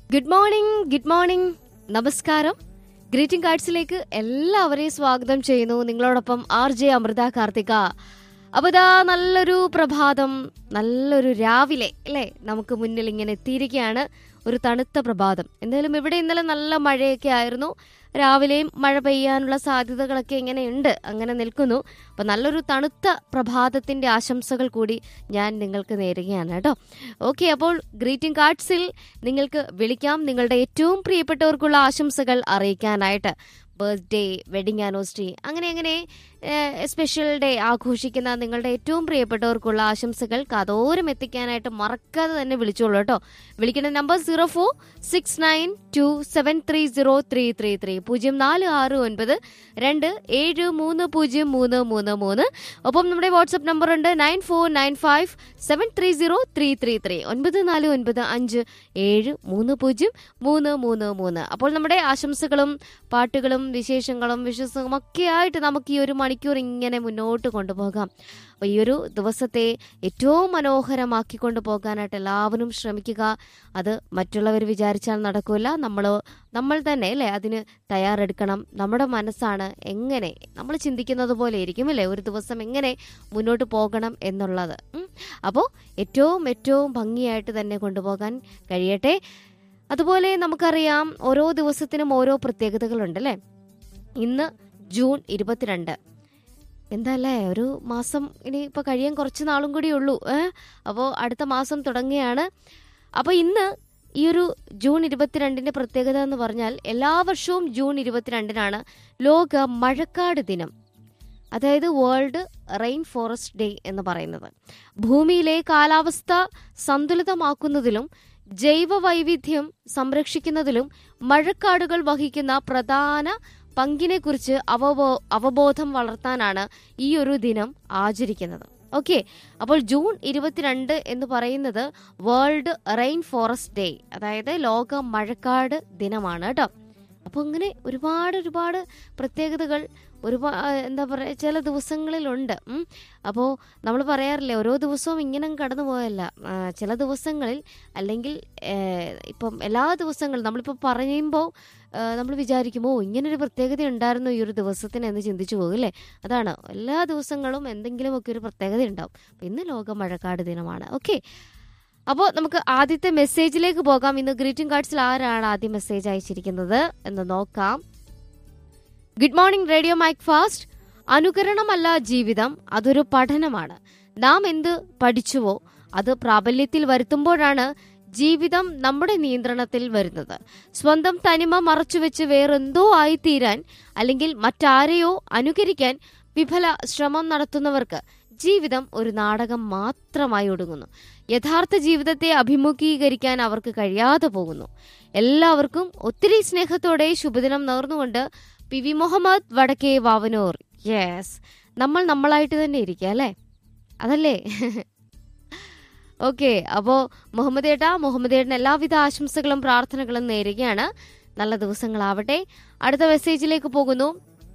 good morning good morning നമസ്കാരം greeting കാർഡ്സിലേക്ക് എല്ലാവരെയും സ്വാഗതം ചെയ്യുന്നു നിങ്ങളോടൊപ്പം ആർ ജെ അമൃത കാർത്തിക അപ്പൊ ഇതാ നല്ലൊരു പ്രഭാതം നല്ലൊരു രാവിലെ അല്ലേ നമുക്ക് മുന്നിൽ ഇങ്ങനെ എത്തിയിരിക്കുകയാണ് ഒരു തണുത്ത പ്രഭാതം എന്തായാലും ഇവിടെ ഇന്നലെ നല്ല മഴയൊക്കെ ആയിരുന്നു രാവിലെയും മഴ പെയ്യാനുള്ള സാധ്യതകളൊക്കെ ഇങ്ങനെ ഉണ്ട് അങ്ങനെ നിൽക്കുന്നു അപ്പൊ നല്ലൊരു തണുത്ത പ്രഭാതത്തിന്റെ ആശംസകൾ കൂടി ഞാൻ നിങ്ങൾക്ക് നേരുകയാണ് കേട്ടോ ഓക്കെ അപ്പോൾ ഗ്രീറ്റിംഗ് കാർഡ്സിൽ നിങ്ങൾക്ക് വിളിക്കാം നിങ്ങളുടെ ഏറ്റവും പ്രിയപ്പെട്ടവർക്കുള്ള ആശംസകൾ അറിയിക്കാനായിട്ട് ബർത്ത്ഡേ വെഡിങ് ആനിവേഴ്സറി അങ്ങനെ അങ്ങനെ സ്പെഷ്യൽ ഡേ ആഘോഷിക്കുന്ന നിങ്ങളുടെ ഏറ്റവും പ്രിയപ്പെട്ടവർക്കുള്ള ആശംസകൾ കാതോരം എത്തിക്കാനായിട്ട് മറക്കാതെ തന്നെ വിളിച്ചോളൂ കേട്ടോ വിളിക്കുന്ന number zero four six nine two seven three zero three three three പൂജ്യം നാല് ആറ് ഒൻപത് രണ്ട് ഏഴ് മൂന്ന് പൂജ്യം മൂന്ന് മൂന്ന് മൂന്ന് ഒപ്പം നമ്മുടെ വാട്സപ്പ് നമ്പർ ഉണ്ട് nine four nine five seven three zero three three three ഒൻപത് നാല് ഒൻപത് അഞ്ച് ഏഴ് മൂന്ന് പൂജ്യം മൂന്ന് മൂന്ന് മൂന്ന് അപ്പോൾ നമ്മുടെ ആശംസകളും പാട്ടുകളും വിശേഷങ്ങളും വിശ്വസവും ഒക്കെ ആയിട്ട് നമുക്ക് ഈ ഒരു മണിക്കൂർ ഇങ്ങനെ മുന്നോട്ട് കൊണ്ടുപോകാം അപ്പോൾ ഈ ഒരു ദിവസത്തെ ഏറ്റവും മനോഹരമാക്കി കൊണ്ടുപോകാനായിട്ട് എല്ലാവരും ശ്രമിക്കുക അത് മറ്റുള്ളവർ വിചാരിച്ചാൽ നടക്കില്ല നമ്മൾ നമ്മൾ തന്നെ അല്ലേ അതിന് തയ്യാറെടുക്കണം നമ്മുടെ മനസ്സാണ് എങ്ങനെ നമ്മൾ ചിന്തിക്കുന്നത് പോലെ ഇരിക്കും അല്ലേ ഒരു ദിവസം എങ്ങനെ മുന്നോട്ട് പോകണം എന്നുള്ളത് അപ്പോൾ ഏറ്റവും ഏറ്റവും ഭംഗിയായിട്ട് തന്നെ കൊണ്ടുപോകാൻ കഴിയട്ടെ അതുപോലെ നമുക്കറിയാം ഓരോ ദിവസത്തിനും ഓരോ പ്രത്യേകതകളുണ്ട് അല്ലേ ഇന്ന് ജൂൺ ഇരുപത്തിരണ്ട് എന്താല്ലേ ഒരു മാസം ഇനി ഇപ്പൊ കഴിയാൻ കുറച്ച് നാളും കൂടി ഉള്ളൂ ഏഹ് അപ്പോൾ അടുത്ത മാസം തുടങ്ങുകയാണ് അപ്പോൾ ഇന്ന് ഈ ഒരു ജൂൺ ഇരുപത്തിരണ്ടിന്റെ പ്രത്യേകത എന്ന് പറഞ്ഞാൽ എല്ലാ വർഷവും ജൂൺ ഇരുപത്തിരണ്ടിനാണ് ലോക മഴക്കാട് ദിനം അതായത് വേൾഡ് റെയിൻ ഫോറസ്റ്റ് ഡേ എന്ന് പറയുന്നത് ഭൂമിയിലെ കാലാവസ്ഥ സന്തുലിതമാക്കുന്നതിലും ജൈവ വൈവിധ്യം സംരക്ഷിക്കുന്നതിലും മഴക്കാടുകൾ വഹിക്കുന്ന പ്രധാന പങ്കിനെക്കുറിച്ച് അവബോ അവബോധം വളർത്താനാണ് ഈ ഒരു ദിനം ആചരിക്കുന്നത് ഓക്കെ അപ്പോൾ ജൂൺ ഇരുപത്തിരണ്ട് എന്ന് പറയുന്നത് വേൾഡ് റെയിൻ ഫോറസ്റ്റ് ഡേ അതായത് ലോക മഴക്കാട് ദിനമാണ് കേട്ടോ അപ്പോൾ അങ്ങനെ ഒരുപാട് ഒരുപാട് പ്രത്യേകതകൾ ഒരുപാട് എന്താ പറയുക ചില ദിവസങ്ങളിലുണ്ട് അപ്പോൾ നമ്മൾ പറയാറില്ലേ ഓരോ ദിവസവും ഇങ്ങനെ കടന്നു പോയല്ല ചില ദിവസങ്ങളിൽ അല്ലെങ്കിൽ ഇപ്പം എല്ലാ ദിവസങ്ങളും നമ്മളിപ്പോൾ പറയുമ്പോൾ നമ്മൾ വിചാരിക്കുമോ ഇങ്ങനൊരു പ്രത്യേകത ഉണ്ടായിരുന്നു ഈ ഒരു ദിവസത്തിന് എന്ന് ചിന്തിച്ചു പോകും അല്ലേ അതാണ് എല്ലാ ദിവസങ്ങളും എന്തെങ്കിലുമൊക്കെ ഒരു പ്രത്യേകത ഉണ്ടാവും ഇന്ന് ലോക മഴക്കാട് ദിനമാണ് ഓക്കെ അപ്പോൾ നമുക്ക് ആദ്യത്തെ മെസ്സേജിലേക്ക് പോകാം ഇന്ന് ഗ്രീറ്റിംഗ് കാർഡ്സിൽ ആരാണ് ആദ്യം മെസ്സേജ് അയച്ചിരിക്കുന്നത് എന്ന് നോക്കാം good morning radio Mac fast അനുകരണമല്ല ജീവിതം അതൊരു പഠനമാണ് നാം എന്ത് പഠിച്ചുവോ അത് പ്രാബല്യത്തിൽ വരുത്തുമ്പോഴാണ് ജീവിതം നമ്മുടെ നിയന്ത്രണത്തിൽ വരുന്നത് സ്വന്തം തനിമ മറച്ചുവെച്ച് വേറെന്തോ ആയിത്തീരാൻ അല്ലെങ്കിൽ മറ്റാരെയോ അനുകരിക്കാൻ വിഫല ശ്രമം നടത്തുന്നവർക്ക് ജീവിതം ഒരു നാടകം മാത്രമായി ഒടുങ്ങുന്നു യഥാർത്ഥ ജീവിതത്തെ അഭിമുഖീകരിക്കാൻ അവർക്ക് കഴിയാതെ പോകുന്നു എല്ലാവർക്കും ഒത്തിരി സ്നേഹത്തോടെ ശുഭദിനം നേർന്നുകൊണ്ട് പി വി മുഹമ്മദ് വടക്കേ വാവനൂർ യെസ് നമ്മൾ നമ്മളായിട്ട് തന്നെ ഇരിക്കുക അല്ലേ അതല്ലേ ഓക്കെ അപ്പോൾ മുഹമ്മദ് ഏട്ടാ മുഹമ്മദ് ഏട്ടന് എല്ലാവിധ ആശംസകളും പ്രാർത്ഥനകളും നേരുകയാണ് നല്ല ദിവസങ്ങളാവട്ടെ അടുത്ത മെസ്സേജിലേക്ക് പോകുന്നു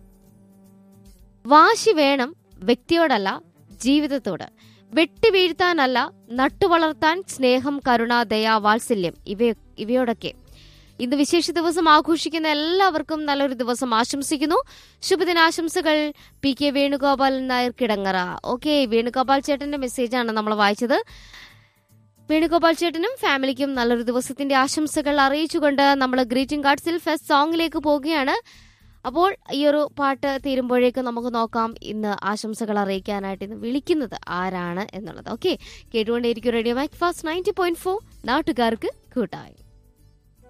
വാശി വേണം വ്യക്തിയോടല്ല ജീവിതത്തോട് വെട്ടിവീഴ്ത്താനല്ല നട്ടുവളർത്താൻ സ്നേഹം കരുണ ദയ വാത്സല്യം ഇവ ഇവയോടൊക്കെ ഇന്ന് വിശേഷ ദിവസം ആഘോഷിക്കുന്ന എല്ലാവർക്കും നല്ലൊരു ദിവസം ആശംസിക്കുന്നു ശുഭദിനാശംസകൾ P K Venugopal Nair Kidangara okay Venugopal ചേട്ടന്റെ മെസ്സേജാണ് നമ്മൾ വായിച്ചത് വേണുഗോപാൽ ചേട്ടനും ഫാമിലിക്കും നല്ലൊരു ദിവസത്തിന്റെ ആശംസകൾ അറിയിച്ചുകൊണ്ട് നമ്മൾ ഗ്രീറ്റിംഗ് കാർഡ്സിൽ ഫസ്റ്റ് സോങ്ങിലേക്ക് പോവുകയാണ് അപ്പോൾ ഈ ഒരു പാട്ട് തീരുമ്പോഴേക്കും നമുക്ക് നോക്കാം ഇന്ന് ആശംസകൾ അറിയിക്കാനായിട്ട് ഇന്ന് വിളിക്കുന്നത് ആരാണ് എന്നുള്ളത് ഓക്കെ കേട്ടുകൊണ്ടേയിരിക്കും radio Mac fast ninety point four നാട്ടുകാർക്ക് കൂട്ടായി